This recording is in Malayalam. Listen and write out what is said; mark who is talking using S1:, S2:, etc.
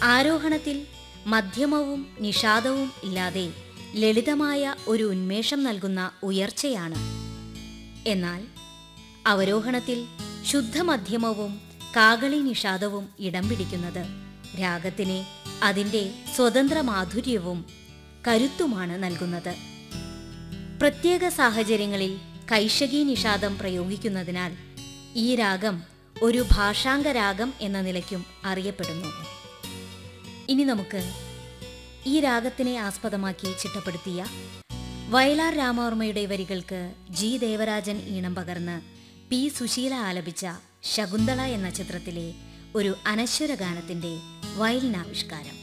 S1: ആരോഹണത്തിൽ മധ്യമവും നിഷാദവും ഇല്ലാതെ ലളിതമായ ഒരു ഉന്മേഷം നൽകുന്ന ഉയർച്ചയാണ് എന്നാൽ അവരോഹണത്തിൽ ശുദ്ധമധ്യമവും കാകളി നിഷാദവും ഇടം പിടിക്കുന്നത് രാഗത്തിന് അതിൻ്റെ സ്വതന്ത്ര മാധുര്യവും കരുത്തുമാണ് നൽകുന്നത് പ്രത്യേക സാഹചര്യങ്ങളിൽ കൈശകി നിഷാദം പ്രയോഗിക്കുന്നതിനാൽ ഈ രാഗം ഒരു ഭാഷാംഗ രാഗം എന്ന നിലയ്ക്കും അറിയപ്പെടുന്നു ഇനി നമുക്ക് ഈ രാഗത്തിനെ ആസ്പദമാക്കി ചിട്ടപ്പെടുത്തിയ വയലാർ രാമവർമ്മയുടെ വരികൾക്ക് ജി ദേവരാജൻ ഈണം പകർന്ന് പി സുശീല ആലപിച്ച ശകുന്തള എന്ന ചിത്രത്തിലെ ഒരു അനശ്വര ഗാനത്തിന്റെ വയലിനാവിഷ്കാരം